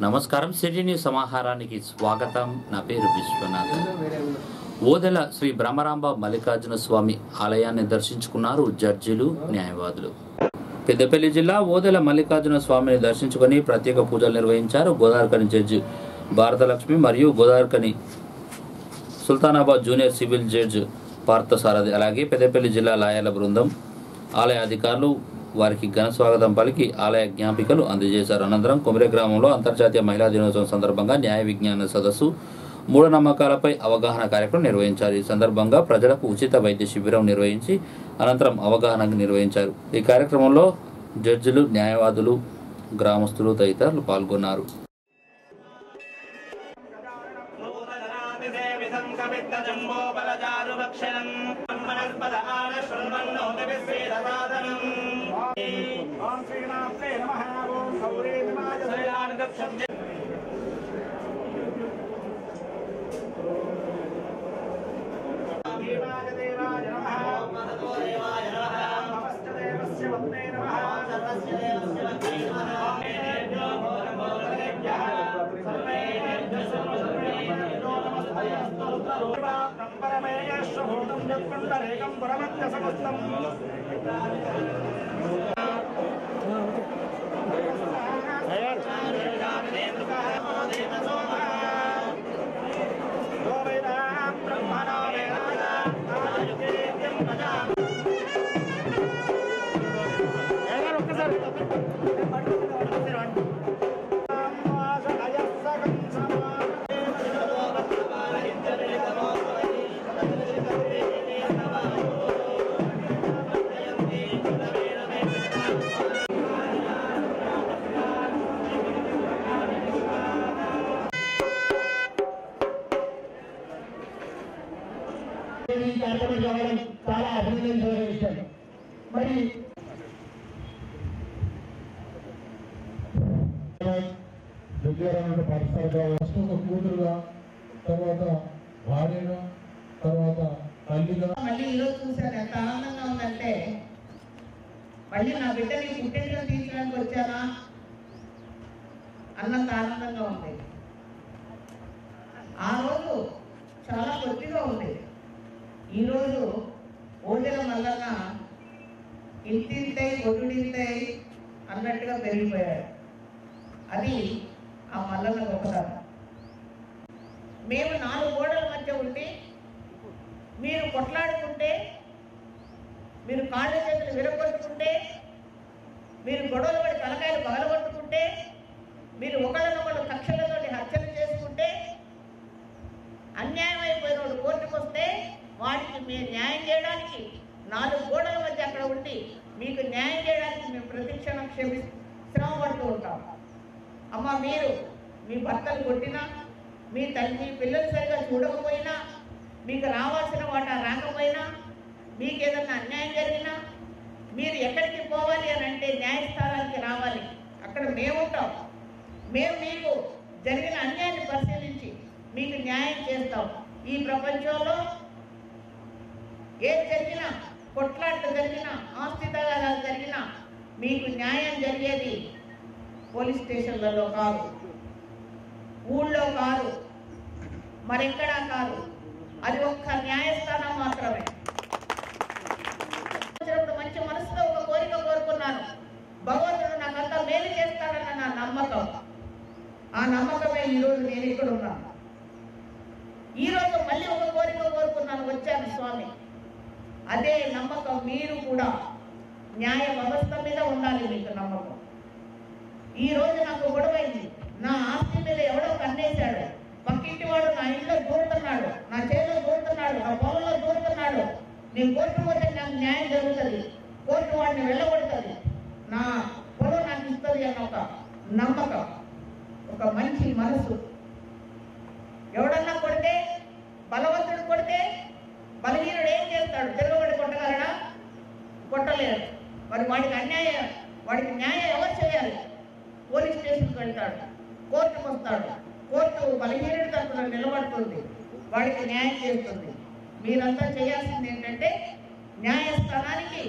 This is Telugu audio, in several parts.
నమస్కారం సిటీ న్యూస్ సమాహారానికి స్వాగతం నా పేరు విశ్వనాథ్ ఓదెల శ్రీ బ్రహ్మరాంబ మల్లికార్జున స్వామి ఆలయాన్ని దర్శించుకున్నారు జడ్జిలు న్యాయవాదులు పెద్దపల్లి జిల్లా ఓదెల మల్లికార్జున స్వామిని దర్శించుకొని ప్రత్యేక పూజలు నిర్వహించారు గోదావరికని జడ్జి భారతలక్ష్మి మరియు Godavarikhani Sultanabad junior civil judge Parthasarathy అలాగే పెద్దపల్లి జిల్లా లాయర్ల బృందం ఆలయ అధికారులు వారికి ఘన స్వాగతం పలికి ఆలయ జ్ఞాపికలు అందజేశారు అనంతరం కొమిరే గ్రామంలో అంతర్జాతీయ మహిళా దినోత్సవం సందర్భంగా న్యాయ విజ్ఞాన సదస్సు మూఢనమ్మకాలపై అవగాహన కార్యక్రమం నిర్వహించారు ఈ సందర్భంగా ప్రజలకు ఉచిత వైద్య శిబిరం నిర్వహించి అనంతరం అవగాహన నిర్వహించారు ఈ కార్యక్రమంలో జడ్జిలు న్యాయవాదులు గ్రామస్తులు తదితరులు పాల్గొన్నారు నూతనాతిసేవితం కవిత్తజంబో బలజారుభక్షణం బ్రహ్మణస్పదాన శృణ్వన్నోతిభిశ్రీరసాదనం ఓం శ్రీనాథే నమః ఓం గౌరీ విమాయ శ్రీరానుగక్షం దేవాయ దేవాయ నమః ఓం మహతో దేవాయ నమః నమస్త దేవస్య వత్తే నమః సర్వస్య దేవస్య వత్తే నమః దేవ్యో భోర భోరదేభ్యః సర్వేభ్యః సర్వసర్వేభ్యో నమస్తయస్తు రుద్రం పరమేశ్వరూతం యత్పుండరేకం పరమత్య సమస్తం బ్రహ్మణో వేదాయ ఆయుర్వేద్యం ప్రజా ఈ కార్యక్రమం రావడం చాలా అభినందనీయ విషయం మరి విద్యారంగంలో పాఠశాలగా ఫస్ట్ ఒక కూతురుగా తర్వాత భార్యగా తర్వాత తల్లిగా మళ్ళీ ఈరోజు చూశాను ఎంత ఆనందంగా ఉందంటే మళ్ళీ నా బిడ్డని పుట్టింటిలో తీర్చడానికి వచ్చానా అన్నంత ఆనందంగా ఉంది ఆ రోజు చాలా కొద్దిగా ఉంది ఈరోజు ఓడెల మల్లన్న ఇంతింతై ఒడుడింతై అన్నట్టుగా పెరిగిపోయాడు అది ఆ మల్లన్న గొప్పతనం మేము నాలుగు గోడల మధ్య ఉండి మీరు కొట్లాడుకుంటే మీరు కాళ్ళ చేతులు విరగొట్టుకుంటే మీరు గొడవలు పడి తలకాయలు పగలగొట్టుకుంటే మీరు ఒకళ్ళనొకళ్ళు కక్షలతో హత్యలు చేసుకుంటే అన్యాయం అయిపోయినోడు కోర్టుకు వస్తే వాడికి మేము న్యాయం చేయడానికి నాలుగు గోడల మధ్య అక్కడ ఉండి మీకు న్యాయం చేయడానికి మేము ప్రతిక్షణం క్షమి శ్రమ పడుతూ ఉంటాం అమ్మ మీరు మీ భర్తలు కొట్టినా మీ తల్లి మీ పిల్లలు సరిగా చూడకపోయినా మీకు రావాల్సిన వాటా రాకపోయినా మీకు ఏదన్నా అన్యాయం జరిగినా మీరు ఎక్కడికి పోవాలి అని అంటే న్యాయస్థానానికి రావాలి అక్కడ మేము ఉంటాం మేము మీకు జరిగిన అన్యాయాన్ని పరిశీలించి మీకు న్యాయం చేస్తాం ఈ ప్రపంచంలో ఏది జరిగినా కొట్లాట్లు జరిగినా ఆస్తి తగాదాలు జరిగినా మీకు న్యాయం జరిగేది పోలీస్ స్టేషన్లలో కాదు ఊళ్ళో కాదు మరెక్కడా కాదు అది ఒక్క న్యాయస్థానం మాత్రమే వచ్చినప్పుడు మంచి మనసుతో ఒక కోరిక కోరుకున్నాను భగవంతుడు నాకంతా మేలు చేస్తాడన్న నా నమ్మకం ఆ నమ్మకమే ఈరోజు నేను ఇక్కడ ఉన్నాను ఈరోజు మళ్ళీ ఒక కోరిక కోరుకున్నాను వచ్చాను స్వామి అదే నమ్మకం మీరు కూడా న్యాయ వ్యవస్థ మీద ఉండాలి మీకు నమ్మకం ఈ రోజు నాకు గొడవైంది నా ఆస్తి మీద ఎవడో కన్నేశాడు పక్కింటి వాడు నా ఇంట్లో దూరుతున్నాడు నా చేతిలో దూరుతున్నాడు నా పొలంలో దూరుతున్నాడు నేను కోర్టు పోతే నాకు న్యాయం జరుగుతుంది కోర్టు వాడిని వెళ్ళగొడుతుంది నా పొలం నాకు ఇస్తుంది అన్న ఒక నమ్మకం ఒక మంచి మనసు ఎవడన్నా కొడితే బలవంతుడు కొడితే బలహీనుడు ఏం చేస్తాడు తిరగబడి కొట్టగలడా కొట్టలేడు మరి వాడికి అన్యాయం వాడికి న్యాయం ఎవరు చేయాలి పోలీస్ స్టేషన్కి వెళ్తాడు కోర్టుకు వస్తాడు కోర్టు బలహీనుడి తరఫున నిలబడుతుంది వాడికి న్యాయం చేస్తుంది మీరంతా చేయాల్సింది ఏంటంటే న్యాయస్థానానికి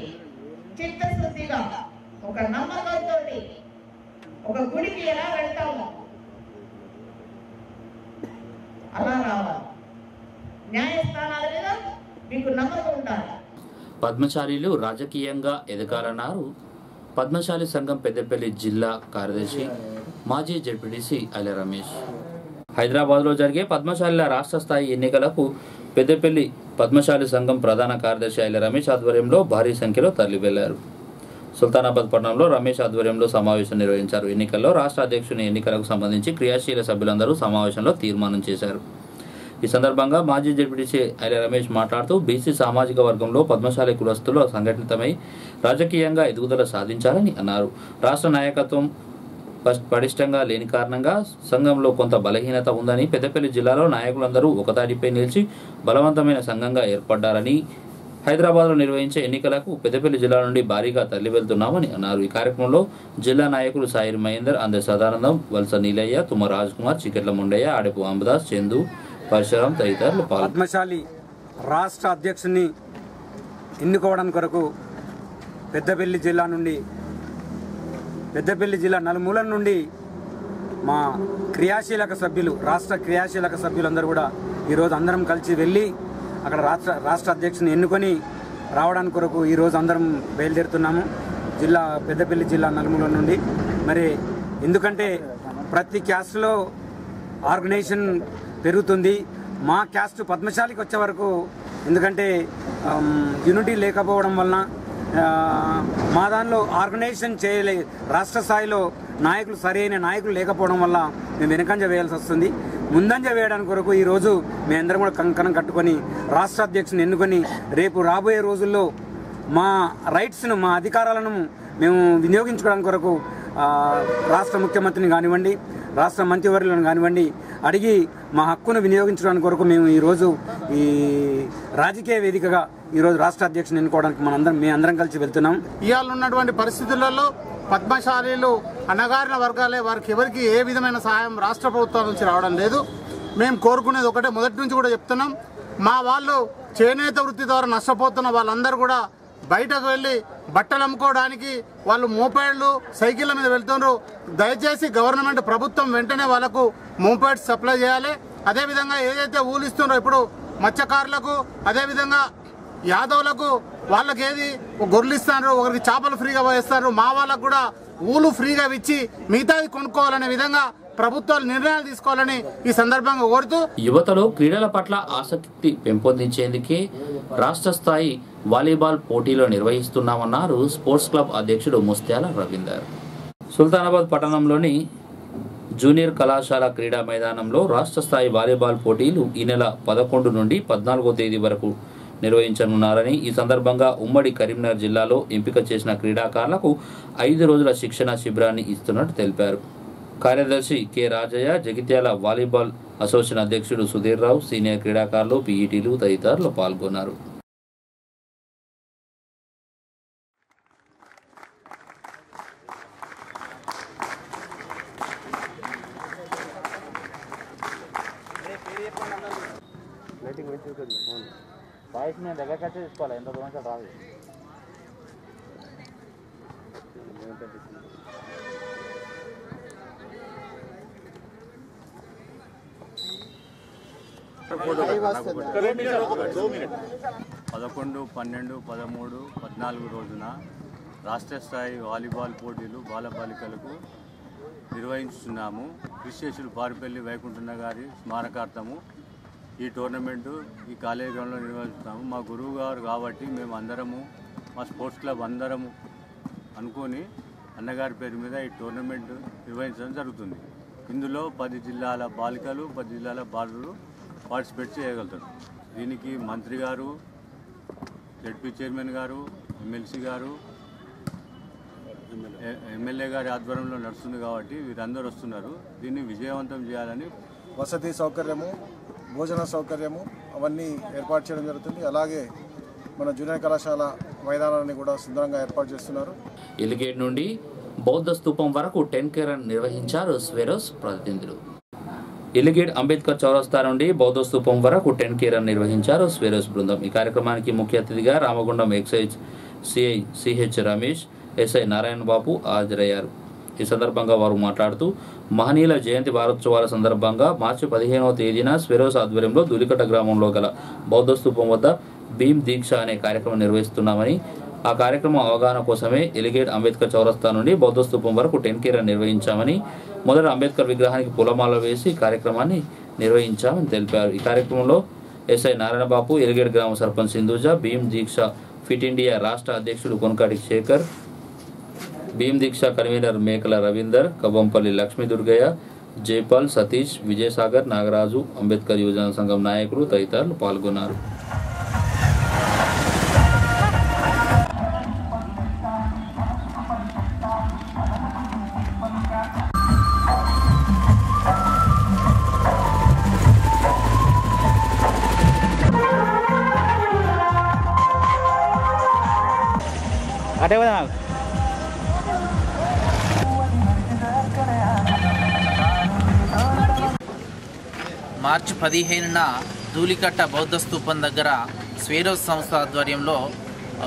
చిత్తశుద్ధిగా ఒక నమ్మకంతో ఒక గుడికి ఎలా వెళ్తాము అలా రావాలి న్యాయస్థానాల మీద మీకు నమ్మకం ఉండాలి పద్మశాలీలు రాజకీయంగా ఎదగాలన్నారు పద్మశాలి సంఘం పెద్దపల్లి జిల్లా కార్యదర్శి మాజీ జడ్పీటీసీ అలె రమేష్ హైదరాబాద్లో జరిగే పద్మశాలిల రాష్ట్ర స్థాయి ఎన్నికలకు పెద్దపల్లి పద్మశాలి సంఘం ప్రధాన కార్యదర్శి ఐల రమేష్ ఆధ్వర్యంలో భారీ సంఖ్యలో తరలి వెళ్లారు సుల్తానాబాద్ పట్టణంలో రమేష్ ఆధ్వర్యంలో సమావేశం నిర్వహించారు ఎన్నికల్లో రాష్ట్ర అధ్యక్షుని ఎన్నికలకు సంబంధించి క్రియాశీల సభ్యులందరూ సమావేశంలో తీర్మానం చేశారు ఈ సందర్భంగా మాజీ డిప్యూటీ ఐల రమేష్ మాట్లాడుతూ బీసీ సామాజిక వర్గంలో పద్మశాలి కులస్తులు సంఘటితమై రాజకీయంగా ఎదుగుదల సాధించాలని అన్నారు రాష్ట్ర నాయకత్వం పస్- పటిష్టంగా లేని కారణంగా సంఘంలో కొంత బలహీనత ఉందని పెద్దపల్లి జిల్లాలో నాయకులందరూ ఒకతాటిపై నిలిచి బలవంతమైన సంఘంగా ఏర్పడ్డారని హైదరాబాద్లో నిర్వహించే ఎన్నికలకు పెద్దపల్లి జిల్లా నుండి భారీగా తరలి వెళ్తున్నామని అన్నారు ఈ కార్యక్రమంలో జిల్లా నాయకులు సాయిర్ మహేందర్ అందే సదానందం వలస నీలయ్య తుమ్మ రాజ్ కుమార్ చికెట్ల ముండయ్య ఆడపు అంబదాస్ చందు పరశురాం తదితరులు పాల్గొన్నారు పద్మశాలి రాష్ట్ర అధ్యక్షుని ఎన్నుకోవడం కొరకు పెద్దపల్లి జిల్లా నుండి పెద్దపల్లి జిల్లా నలుమూలల నుండి మా క్రియాశీలక సభ్యులు రాష్ట్ర క్రియాశీలక సభ్యులందరూ కూడా ఈరోజు అందరం కలిసి వెళ్ళి అక్కడ రాష్ట్ర రాష్ట్ర అధ్యక్షుని ఎన్నుకొని రావడానికి కొరకు ఈరోజు అందరం బయలుదేరుతున్నాము జిల్లా పెద్దపల్లి జిల్లా నలుమూల నుండి మరి ఎందుకంటే ప్రతి క్యాస్ట్లో ఆర్గనైజేషన్ పెరుగుతుంది మా క్యాస్ట్ పద్మశాలికి వచ్చే వరకు ఎందుకంటే యూనిటీ లేకపోవడం వలన ఆ, మా దానిలో ఆర్గనైజేషన్ చేయలే రాష్ట్ర స్థాయిలో నాయకులు సరైన నాయకులు లేకపోవడం వల్ల మేము వెనకంజ వేయాల్సి వస్తుంది ముందంజ వేయడానికి కొరకు ఈరోజు మేమందరం కూడా కంకణం కట్టుకొని రాష్ట్ర అధ్యక్షుని ఎన్నుకొని రేపు రాబోయే రోజుల్లో మా రైట్స్ను మా అధికారాలను మేము వినియోగించుకోవడానికి కొరకు ఆ, రాష్ట్ర ముఖ్యమంత్రిని కానివ్వండి రాష్ట్ర మంత్రివర్యులను కానివ్వండి అడిగి మా హక్కును వినియోగించడానికి కొరకు మేము ఈరోజు ఈ రాజకీయ వేదికగా ఈరోజు రాష్ట్ర అధ్యక్షుని ఎన్నుకోవడానికి మనందరం మేము అందరం కలిసి వెళ్తున్నాం ఇవాళ ఉన్నటువంటి పరిస్థితులలో పద్మశాలీలు అణగారిన వర్గాలే వారికి ఎవరికి ఏ విధమైన సహాయం రాష్ట్ర ప్రభుత్వం నుంచి రావడం లేదు మేము కోరుకునేది ఒకటే మొదటి నుంచి కూడా చెప్తున్నాం మా వాళ్ళు చేనేత వృత్తి ద్వారా నష్టపోతున్న వాళ్ళందరూ కూడా బయటకు వెళ్ళి బట్టలు అమ్ముకోవడానికి వాళ్ళు మోపేడ్లు సైకిళ్ళ మీద వెళ్తున్నారు దయచేసి గవర్నమెంట్ ప్రభుత్వం వెంటనే వాళ్ళకు మోపేడ్స్ సప్లై చేయాలి అదేవిధంగా ఏదైతే ఊలు ఇస్తున్నారో ఇప్పుడు మత్స్యకారులకు అదేవిధంగా యాదవులకు వాళ్ళకి ఏది ఒక గొర్రెలు ఇస్తారు ఒకరికి చేపలు ఫ్రీగా వేస్తారు మా వాళ్ళకు కూడా ఊలు ఫ్రీగా ఇచ్చి మిగతాది కొనుక్కోవాలనే విధంగా ప్రభుత్వాలు నిర్ణయాలు తీసుకోవాలని ఈ సందర్భంగా కోరుతూ యువతలో క్రీడల పట్ల ఆసక్తి పెంపొందించేందుకే రాష్ట్ర స్థాయి వాలీబాల్ పోటీలు నిర్వహిస్తున్నామన్నారు స్పోర్ట్స్ క్లబ్ అధ్యక్షుడు ముస్త్యాల రవీందర్ సుల్తానాబాద్ పట్టణంలోని జూనియర్ కళాశాల క్రీడా మైదానంలో రాష్ట్ర స్థాయి వాలీబాల్ పోటీలు ఈ నెల పదకొండు నుండి పద్నాలుగో తేదీ వరకు నిర్వహించనున్నారని ఈ సందర్భంగా ఉమ్మడి కరీంనగర్ జిల్లాలో ఎంపిక చేసిన క్రీడాకారులకు ఐదు రోజుల శిక్షణ శిబిరాన్ని ఇస్తున్నట్టు తెలిపారు కార్యదర్శి K Rajaiah Jagtial volleyball association అధ్యక్షుడు సుధీర్ రావు సీనియర్ క్రీడాకారులు పీఈటీలు తదితరులు పాల్గొన్నారు పదకొండు పన్నెండు పదమూడు పద్నాలుగు రోజున రాష్ట్ర స్థాయి వాలీబాల్ పోటీలు బాలబాలికలకు నిర్వహించుతున్నాము విశేషులు పారిపల్లి వైకుంఠన్న గారి స్మారకార్థము ఈ టోర్నమెంటు ఈ కాలేజీ గ్రౌండ్లో నిర్వహిస్తున్నాము మా గురువు గారు కాబట్టి మేము అందరము మా స్పోర్ట్స్ క్లబ్ అందరము అనుకొని అన్నగారి పేరు మీద ఈ టోర్నమెంట్ నిర్వహించడం జరుగుతుంది ఇందులో పది జిల్లాల బాలికలు పది జిల్లాల బాలురు పార్టిసిపేట్ చేయగలుగుతారు దీనికి మంత్రి గారు జడ్పీ చైర్మన్ గారు ఎమ్మెల్సీ గారు ఎ- ఎమ్మెల్యే గారి ఆధ్వర్యంలో నడుస్తుంది కాబట్టి వీరందరూ వస్తున్నారు దీన్ని విజయవంతం చేయాలని వసతి సౌకర్యము భోజన సౌకర్యము అవన్నీ ఏర్పాటు చేయడం జరుగుతుంది అలాగే మన జూనియర్ కళాశాల మైదానాన్ని కూడా సుందరంగా ఏర్పాటు చేస్తున్నారు ఇలిగేట్ నుండి బౌద్ధ స్తూపం వరకు టెన్ కేరన్ నిర్వహించారు స్వెరోస్ ప్రతినిధులు ఇలిగేట్ అంబేద్కర్ చౌరస్తా నుండి బౌద్ధ స్తూపం వరకు టెన్ కేరన్ నిర్వహించారు స్వెరోస్ బృందం ఈ కార్యక్రమానికి ముఖ్య అతిథిగా Ramagundam excise CI CH Ramesh SI Narayana Babu హాజరయ్యారు ఈ సందర్భంగా వారు మాట్లాడుతూ మహనీయుల జయంతి వారోత్సవాల సందర్భంగా మార్చి పదిహేనవ తేదీన స్వెరోస్ ఆధ్వర్యంలో దులికట్ట గ్రామంలో గల బౌద్ధ స్తూపం వద్ద భీమ్ దీక్ష అనే కార్యక్రమం నిర్వహిస్తున్నామని ఆ కార్యక్రమం అవగాహన కోసమే ఎలిగేట్ అంబేద్కర్ చౌరస్తా నుండి బౌద్ధ స్తూపం వరకు టెన్ కేర్ నిర్వహించామని మొదట అంబేద్కర్ విగ్రహానికి పూలమాల వేసి కార్యక్రమాన్ని నిర్వహించామని తెలిపారు ఈ కార్యక్రమంలో ఎస్ఐ నారాయణబాబు ఎలిగేట్ గ్రామ సర్పంచ్ సింధుజ భీమ్ దీక్ష ఫిట్ ఇండియా రాష్ట్ర అధ్యక్షుడు కొనకాటి శేఖర్ భీమ్ దీక్ష కన్వీనర్ మేకల రవీందర్ కవ్వంపల్లి లక్ష్మీ దుర్గయ్య జైపాల్ సతీష్ విజయసాగర్ నాగరాజు అంబేద్కర్ యువజన సంఘం నాయకులు తదితరులు పాల్గొన్నారు అటే పోదా మార్చి పదిహేనున ధూళికట్ట బౌద్ధ స్తూపం దగ్గర స్వేరోస్ సంస్థ ఆధ్వర్యంలో ఆ,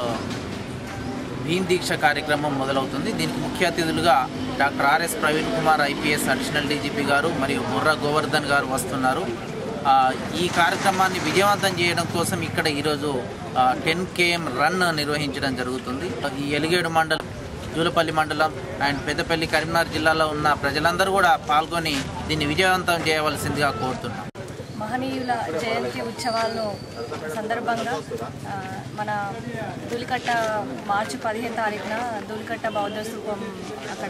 భీమ్ దీక్ష కార్యక్రమం మొదలవుతుంది దీనికి ముఖ్య అతిథులుగా doctor RS Praveen Kumar IPS additional DGP గారు మరియు బుర్ర గోవర్ధన్ గారు వస్తున్నారు ఆ, ఈ కార్యక్రమాన్ని విజయవంతం చేయడం కోసం ఇక్కడ ఈరోజు టెన్ కేఎం రన్ నిర్వహించడం జరుగుతుంది ఈ ఎలిగేడు మండలం జూలపల్లి మండలం అండ్ పెద్దపల్లి కరీంనగర్ జిల్లాలో ఉన్న ప్రజలందరూ కూడా పాల్గొని దీన్ని విజయవంతం చేయవలసిందిగా కోరుతున్నాం మహనీయుల జయంతి ఉత్సవాలను సందర్భంగా ఆ, మన ధూళికట్ట మార్చి పదిహేను తారీఖున ధూళికట్ట బౌద్ధ స్థూపం అక్కడ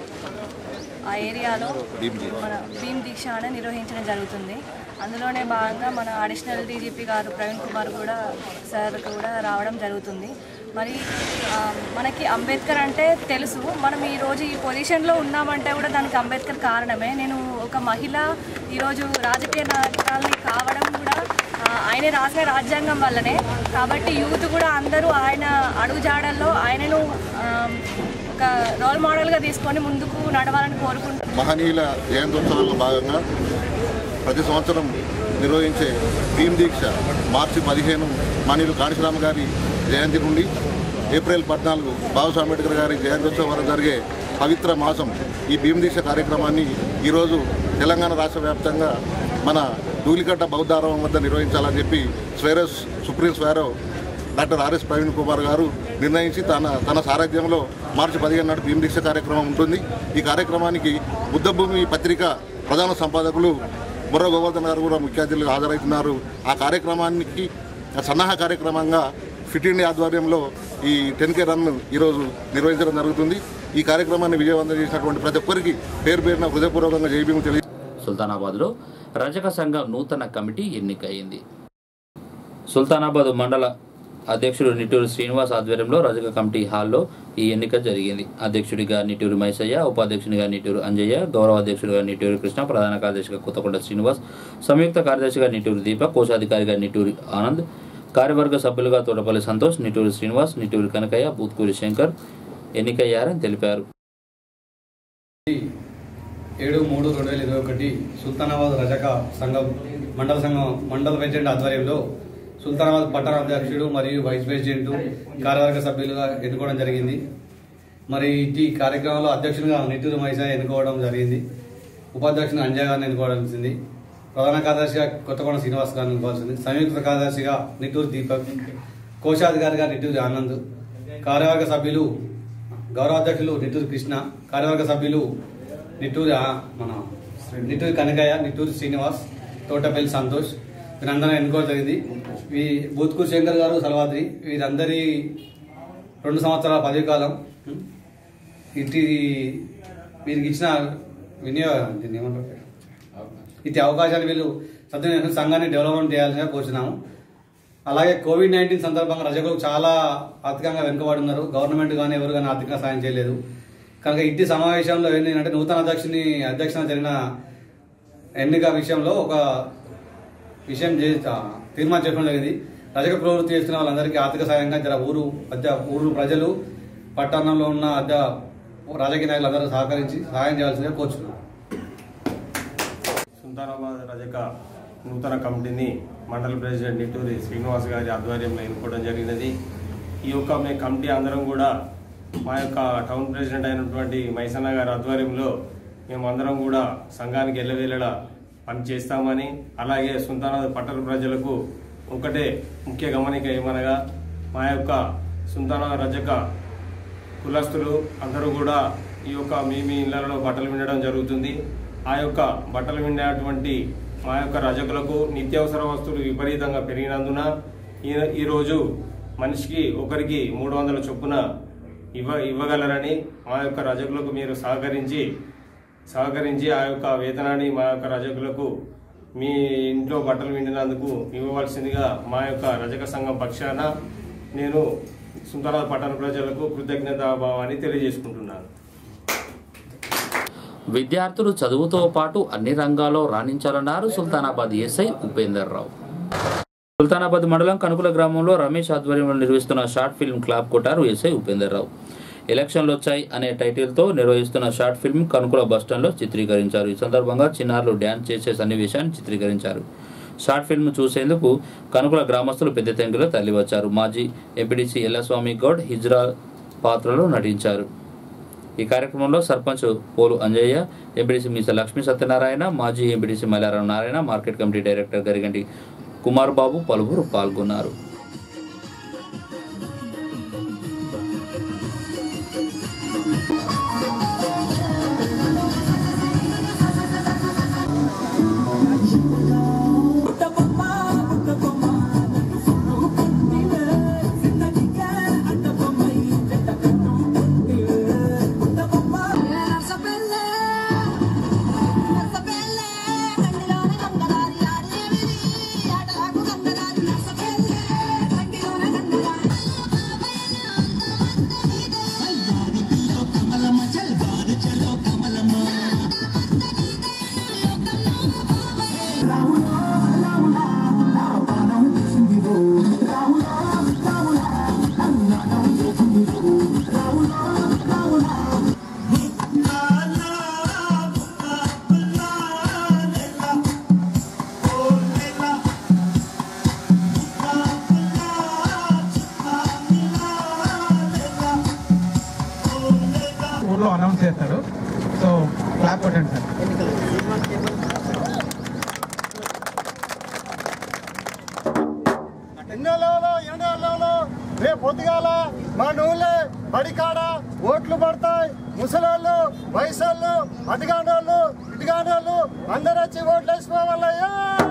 ఆ ఏరియాలో మన భీమ్ దీక్ష అని నిర్వహించడం జరుగుతుంది అందులోనే భాగంగా మన అడిషనల్ డీజీపీ గారు ప్రవీణ్ కుమార్ కూడా సార్ కూడా రావడం జరుగుతుంది మరి ఆ, మనకి అంబేద్కర్ అంటే తెలుసు మనం ఈరోజు ఈ పొజిషన్లో ఉన్నామంటే కూడా దానికి అంబేద్కర్ కారణమే నేను ఒక మహిళ ఈరోజు రాజకీయ నాయకురాలని కావడం కూడా ఆ, ఆయనే రాసిన రాజ్యాంగం వల్లనే కాబట్టి యూత్ కూడా అందరూ ఆయన అడుగుజాడల్లో ఆయనను ఆ, ఒక రోల్ మోడల్గా తీసుకొని ముందుకు నడవాలని కోరుకుంటున్నాను మహనీయుల జయంత్యోత్సవాల్లో భాగంగా ప్రతి సంవత్సరం నిర్వహించే భీమ్ దీక్ష మార్చి పదిహేను మహనీయులు కాళీశ్రామ గారి జయంతి నుండి ఏప్రిల్ పద్నాలుగు బాబాసాహెబ్ అంబేద్కర్ గారి జయంత్యోత్సవం వరకు జరిగే పవిత్ర మాసం ఈ భీమ్ దీక్ష కార్యక్రమాన్ని ఈరోజు తెలంగాణ రాష్ట్ర వ్యాప్తంగా మన ధూళికట్ట బౌద్ధారామం వద్ద నిర్వహించాలని చెప్పి స్వైరస్ supreme స్వైరవ్ doctor RS Praveen Kumar గారు నిర్ణయించి తన తన సారథ్యంలో మార్చి పదిహేను నాడు భీమ్ దీక్ష కార్యక్రమం ఉంటుంది ఈ కార్యక్రమానికి బుద్ధభూమి పత్రిక ప్రధాన సంపాదకులు బుర్ర గోవర్ధన్ గారు కూడా ముఖ్య అతిథులుగా హాజరవుతున్నారు ఆ కార్యక్రమానికి సన్నాహ కార్యక్రమంగా ఫిట్ ఇండియా ఆధ్వర్యంలో ఈ టెన్ కే రన్ ఈరోజు నిర్వహించడం జరుగుతుంది ఈ కార్యక్రమాన్ని విజయవంతం చేసినటువంటి ప్రతి ఒక్కరికి పేరు పేరున హృదయపూర్వకంగా జైభీము తెలియ సుల్తానాబాద్లో రజక సంఘం నూతన కమిటీ ఎన్నికయింది సుల్తానాబాద్ మండల అధ్యక్షుడు నిట్టూరు శ్రీనివాస్ ఆధ్వర్యంలో రజక కమిటీ హాల్లో ఈ ఎన్నిక జరిగింది అధ్యక్షుడిగా నిట్టూరు మైసయ్య ఉపాధ్యక్షునిగా నిట్టూరు అంజయ్య గౌరవ అధ్యక్షుడిగా నిట్టూరు కృష్ణ ప్రధాన కార్యదర్శిగా కొత్తకొండ శ్రీనివాస్ సంయుక్త కార్యదర్శిగా నిట్టూరు దీపక్ కోశాధికారిగా నిట్టూరి ఆనంద్ కార్యవర్గ సభ్యులుగా తోటపల్లి సంతోష్ నిట్టూరు శ్రీనివాస్ నిట్టూరు కనకయ్య బూత్కూరి శంకర్ ఎన్నికయ్యారని తెలిపారు ఏడు మూడు రెండు వేల ఇరవై ఒకటి సుల్తానాబాద్ రజక సంఘం మండల సంఘం మండల ప్రెసిడెంట్ ఆధ్వర్యంలో సుల్తానాబాద్ పట్టణ అధ్యక్షుడు మరియు వైస్ ప్రెసిడెంట్ కార్యవర్గ సభ్యులుగా ఎన్నుకోవడం జరిగింది మరి ఈ కార్యక్రమంలో అధ్యక్షునిగా నిట్టూరు మైసా ఎన్నుకోవడం జరిగింది ఉపాధ్యక్షుని అంజయ్ గారిని ఎన్నుకోవాల్సింది ప్రధాన కార్యదర్శిగా కొత్తకొండ శ్రీనివాస్ గారిని ఎన్నుకోవాల్సింది సంయుక్త కార్యదర్శిగా నిట్టూరు దీపక్ కోశాధికారిగా నిట్టూరి ఆనంద్ కార్యవర్గ సభ్యులు గౌరవ అధ్యక్షులు నిట్టూరు కృష్ణ కార్యవర్గ సభ్యులు నిట్టూరి ఆ- మన నిట్టూరి కనకయ్య నిట్టూరి శ్రీనివాస్ తోటపల్లి సంతోష్ వీరందరూ ఎన్నుకోవడం జరిగింది ఈ బూత్కూరు శంకర్ గారు సలవాద్రి వీరందరి రెండు సంవత్సరాల పదవి కాలం ఇటు వీరికి ఇచ్చిన వినియోగం దీన్ని ఏమంటారు ఇటు అవకాశాలు వీళ్ళు సద్వినియోగం సంఘాన్ని డెవలప్మెంట్ చేయాల్సిందిగా కోరుచున్నాము అలాగే కోవిడ్ నైన్టీన్ సందర్భంగా రజకులు చాలా ఆర్థికంగా వెనుకబడి ఉన్నారు గవర్నమెంట్ కానీ ఎవరు కానీ ఆర్థికంగా సాయం చేయలేదు కనుక ఇట్టి సమావేశంలో ఏంటంటే నూతన అధ్యక్షుని అధ్యక్షన జరిగిన ఎన్నిక విషయంలో ఒక విషయం చే తీర్మానం చేయడం జరిగింది రజక ప్రవృత్తి చేస్తున్న వాళ్ళందరికీ ఆర్థిక సాయంగా జర ఊరు అద్దె ఊరు ప్రజలు పట్టణంలో ఉన్న అద్దె రాజకీయ నాయకులు అందరూ సహకరించి సహాయం చేయాల్సిందిగా కోరుచున్నాం సుల్తానాబాద్ రజక నూతన కమిటీని మండల ప్రెసిడెంట్ నిట్టూరి శ్రీనివాస్ గారి ఆధ్వర్యంలో ఎన్నుకోవడం జరిగినది ఈ యొక్క మీ కమిటీ అందరం కూడా మా యొక్క టౌన్ ప్రెసిడెంట్ అయినటువంటి మైసన్న గారి ఆధ్వర్యంలో మేమందరం కూడా సంఘానికి ఎల్లవేళలా పని చేస్తామని అలాగే సుల్తానాబాద్ పట్టణ ప్రజలకు ఒకటే ముఖ్య గమనిక ఏమనగా మా యొక్క సుల్తానాబాద్ రజక కులస్తులు అందరూ కూడా ఈ యొక్క మీ మీ ఇళ్లలో బట్టలు వినడం జరుగుతుంది ఆ యొక్క బట్టలు వినేటువంటి మా యొక్క రజకులకు నిత్యావసర వస్తువులు విపరీతంగా పెరిగినందున ఈ ఈరోజు మనిషికి ఒకరికి మూడు వందల చొప్పున ఇవ్వ ఇవ్వగలరని మా యొక్క రజకులకు మీరు సహకరించి సహకరించి ఆ యొక్క వేతనాన్ని మా యొక్క రజకులకు మీ ఇంట్లో బట్టలు విండినందుకు ఇవ్వవలసిందిగా మా యొక్క రజక సంఘం పక్షాన నేను సుందరాబాద్ పట్టణ ప్రజలకు కృతజ్ఞతాభావాన్ని తెలియజేసుకుంటున్నాను విద్యార్థులు చదువుతో పాటు అన్ని రంగాల్లో రాణించాలన్నారు సుల్తానాబాద్ ఎస్ఐ ఉపేందర్ రావు సుల్తానాబాద్ మండలం కనుకుల గ్రామంలో రమేష్ ఆధ్వర్యంలో నిర్వహిస్తున్న షార్ట్ ఫిల్మ్ క్లాప్ కొట్టారు ఎస్ఐ ఉపేందర్ రావు ఎలక్షన్లు వచ్చాయి అనే టైటిల్తో నిర్వహిస్తున్న షార్ట్ ఫిల్మ్ కనుకుల బస్టాండ్లో చిత్రీకరించారు ఈ సందర్భంగా చిన్నారులు డ్యాన్స్ చేసే సన్నివేశాన్ని చిత్రీకరించారు షార్ట్ ఫిల్మ్ చూసేందుకు కనుకుల గ్రామస్తులు పెద్ద తెంగులో తరలివచ్చారు మాజీ ఎంపీడీసీ ఎల్లస్వామి గౌడ్ హిజ్రా పాత్రలో నటించారు ఈ కార్యక్రమంలో సర్పంచ్ పోలు అంజయ్య ఎంపీడీసీ మీస లక్ష్మీ సత్యనారాయణ మాజీ MPTC Mallarao Narayana market committee director Garigante Kumar Babu పలువురు పాల్గొన్నారు ఊర్లో అనౌన్స్ చేస్తారు సో క్లాప్ కొట్టండి సార్ ఎన్నెలలో ఎండలలో రేపు పొద్దుగాల మా నూనె బడికాడ ఓట్లు పడతాయి ముసలోళ్ళు వయసోళ్ళు అటుగానోళ్ళు ఇటుగానోళ్ళు అందరూ వచ్చి ఓట్లు వేసుకోవాలయ్యా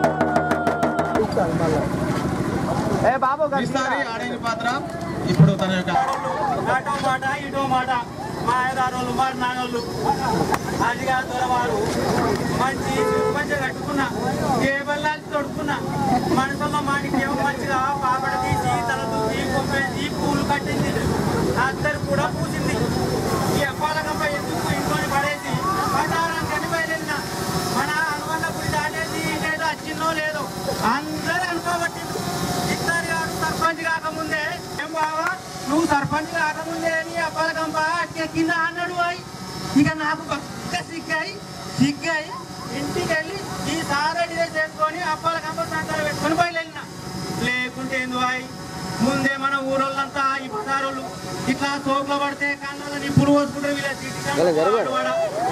ఏ బాబు ఈసారి ఆడని పాత్ర ఇప్పుడు తన యొక్క అటో మాట ఇటో మాట మా ఐదారోళ్ళు మా నాన్నోళ్ళు అదిగా దొరవారు మంచి మంచిగా కట్టుకున్నా కేబల్లాకి తొడుకున్నా మనసులో మాణిక్యం మంచిగా పాపడ తీసి తల దూసి కొప్పేసి పూలు కట్టింది అద్దరు కూడా పూసింది ఈ అప్పాలకమ్మ ఎందుకు ఇంట్లోని పడేసి పటారం కనిపోయిన మన అనుబంధ గుడి దాటేసి ఇటేదో వచ్చిందో లేదో అందరూ అనుకోబట్టింది ఇద్దరు గారు సర్పంచ్ కాకముందే ఏం బావా నువ్వు సర్పంచ్ కాకముందే నీ అప్పలకంప కింద అన్నాడు అయి ఇక నాకు పక్క సిగ్గాయి సిగ్గాయి ఇంటికి వెళ్ళి ఈ సారడి చేసుకొని అప్పలకంప సంతాలు పెట్టుకొని బయలుదేరిన లేకుంటే ఏందు అయి ముందే మన ఊరోళ్ళంతా ఈ పదారోళ్ళు ఇట్లా సోకులో పడితే కన్నుల నిప్పులు పోసుకుంటారు వీళ్ళ సిటీ వాడ.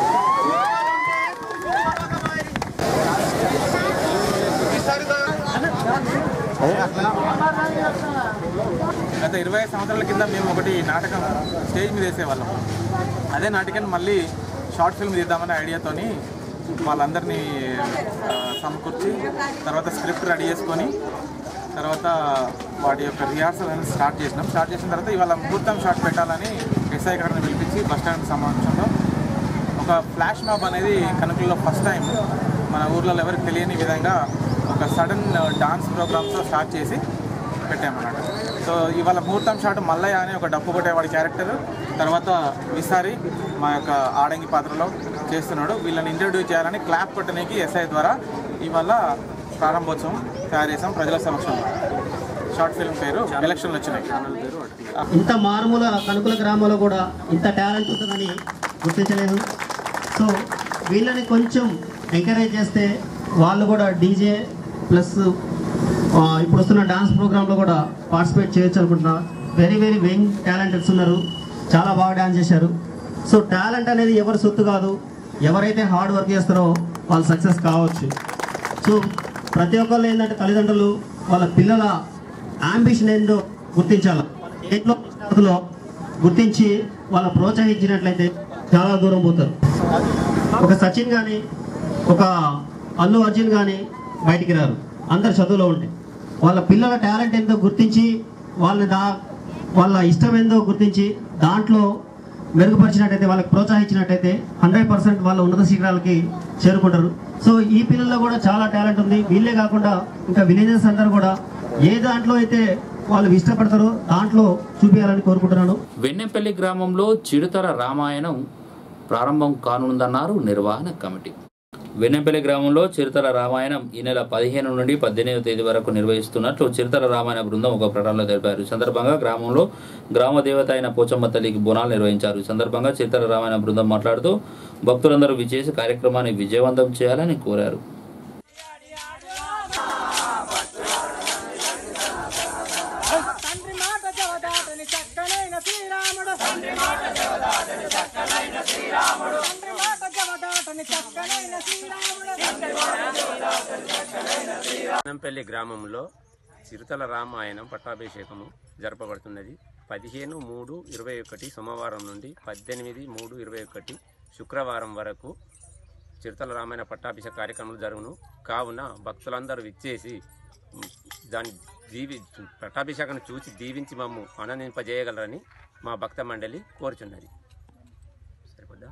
గత ఇరవై సంవత్సరాల కింద మేము ఒకటి నాటకం స్టేజ్ మీద వేసేవాళ్ళం అదే నాటకాన్ని మళ్ళీ షార్ట్ ఫిల్మ్ తీద్దామనే ఐడియాతోని వాళ్ళందరినీ ఆ, సమకూర్చి తర్వాత స్క్రిప్ట్ రెడీ చేసుకొని తర్వాత వాటి యొక్క రిహార్సల్ అనేది స్టార్ట్ చేసినాం స్టార్ట్ చేసిన తర్వాత ఇవాళ ముహూర్తం షాట్ పెట్టాలని ఎస్ఐ గారిని పిలిపించి బస్ స్టాండ్ సమావేశంలో ఒక ఫ్లాష్ మాబ్ అనేది కనుకల్లో ఫస్ట్ టైం మన ఊర్లో ఎవరికి తెలియని విధంగా ఒక సడన్ డాన్స్ ప్రోగ్రామ్తో స్టార్ట్ చేసి పెట్టామన్నమాట సో ఇవాళ ముహూర్తం షాట్ మల్లయ్య అని ఒక డప్పు కొట్టేవాడి క్యారెక్టర్ తర్వాత విసారి మా యొక్క ఆడంగి పాత్రలో చేస్తున్నాడు వీళ్ళని ఇంట్రడ్యూస్ చేయాలని క్లాప్ కొట్టడానికి ఎస్ఐ ద్వారా ఇవాళ ప్రారంభోత్సవం తయారు చేసాం ప్రజల సమక్షంలో షార్ట్ ఫిల్మ్ పేరు ఎలక్షన్లు వచ్చినాయి ఛానల్ పేరు వాటి. ఇంత మారుమూల కనుకుల గ్రామంలో కూడా ఇంత టాలెంట్ ఉంటుందని గుర్తించలేదు సో వీళ్ళని కొంచెం ఎంకరేజ్ చేస్తే వాళ్ళు కూడా డీజే ప్లస్ ఇప్పుడు వస్తున్న డాన్స్ ప్రోగ్రాంలో కూడా పార్టిసిపేట్ చేయొచ్చు అనుకుంటున్నా వెరీ వెరీ వెంగ్ టాలెంటెడ్స్ ఉన్నారు చాలా బాగా డ్యాన్స్ చేశారు సో టాలెంట్ అనేది ఎవరి సొత్తు కాదు ఎవరైతే హార్డ్ వర్క్ చేస్తారో వాళ్ళు సక్సెస్ కావచ్చు సో ప్రతి ఒక్కళ్ళు ఏంటంటే తల్లిదండ్రులు వాళ్ళ పిల్లల అంబిషన్ ఏందో గుర్తించాలి ఏంట్లో విద్యార్థులో గుర్తించి వాళ్ళ ప్రోత్సహించినట్లయితే చాలా దూరం పోతారు ఒక సచిన్ కానీ ఒక అల్లు అర్జున్ కానీ బయటికి రారు అందరు చదువులో ఉంటాయి వాళ్ళ పిల్లల టాలెంట్ ఏందో గుర్తించి వాళ్ళని దా వాళ్ళ ఇష్టం ఏందో గుర్తించి దాంట్లో మెరుగుపరిచినట్టయితే వాళ్ళకి ప్రోత్సహించినట్టయితే హండ్రెడ్ పర్సెంట్ వాళ్ళ ఉన్నత శిఖరాలకి చేరుకుంటారు సో ఈ పిల్లల్లో కూడా చాలా టాలెంట్ ఉంది వీళ్ళే కాకుండా ఇంకా విలేజెస్ అందరూ కూడా ఏ దాంట్లో అయితే వాళ్ళు ఇష్టపడతారో దాంట్లో చూపించాలని కోరుకుంటున్నాను వెన్నెపల్లి గ్రామంలో చిడుతర రామాయణం ప్రారంభం కానుందన్నారు నిర్వహణ కమిటీ వెన్నెపల్లి గ్రామంలో చిరుతల రామాయణం ఈ నెల పదిహేను నుండి పద్దెనిమిది తేదీ వరకు నిర్వహిస్తున్నట్లు చిరుతల రామాయణ బృందం ఒక ప్రకటనలో తెలిపారు ఈ సందర్భంగా గ్రామంలో గ్రామ దేవత అయిన పోచమ్మ తల్లికి బోనాలు నిర్వహించారు ఈ సందర్భంగా చిరుతల రామాయణ బృందం మాట్లాడుతూ భక్తులందరూ విచేసి కార్యక్రమాన్ని విజయవంతం చేయాలని కోరారు తండ్రి మాట జవదాటని చక్కనైన శ్రీరాముడు తండ్రి మాట జవదాటని చక్కనైన శ్రీరాముడు తండ్రి మాట జవదాటని చక్కనైన శ్రీరాముడు అనంపల్లి గ్రామంలో చిరుతల రామాయణం పట్టాభిషేకము జరపబడుతున్నది పదిహేను మూడు ఇరవై ఒకటి సోమవారం నుండి పద్దెనిమిది మూడు ఇరవై ఒకటి శుక్రవారం వరకు చిరుతల రామాయణ పట్టాభిషేక కార్యక్రమాలు జరుగును కావున భక్తులందరూ విచ్చేసి ఉమ్, దాన్ని దీవి పట్టాభిషేకం చూసి దీవించి మమ్ము ఆనందింపజేయగలరని మా భక్త మండలి కోరుచున్నది సరిపోద్దా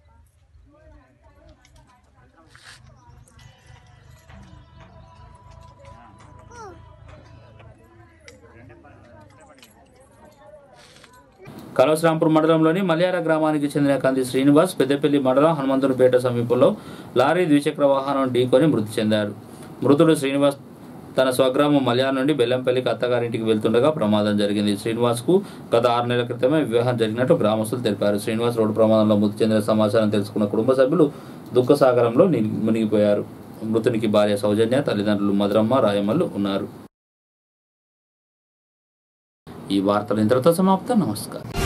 కలవశ్రాంపూర్ మండలంలోని మలయార గ్రామానికి చెందిన కంది శ్రీనివాస్ పెద్దపల్లి మండలం హనుమంతునిపేట సమీపంలో లారీ ద్విచక్ర వాహనం ఢీకొని మృతి చెందారు మృతుడు శ్రీనివాస్ తన స్వగ్రామం మలయాళ నుండి బెల్లంపల్లికి అత్తగారింటికి వెళ్తుండగా ప్రమాదం జరిగింది శ్రీనివాస్కు గత ఆరు నెలల క్రితమే వివాహం జరిగినట్టు గ్రామస్తులు తెలిపారు శ్రీనివాస్ రోడ్డు ప్రమాదంలో మృతి చెందిన సమాచారం తెలుసుకున్న కుటుంబ సభ్యులు దుఃఖసాగరంలో ని- మునిగిపోయారు మృతునికి భార్య సౌజన్య తల్లిదండ్రులు మధురమ్మ రాయమల్లు ఉన్నారు ఈ వార్తలు ఇంతటితో సమాప్తం నమస్కారం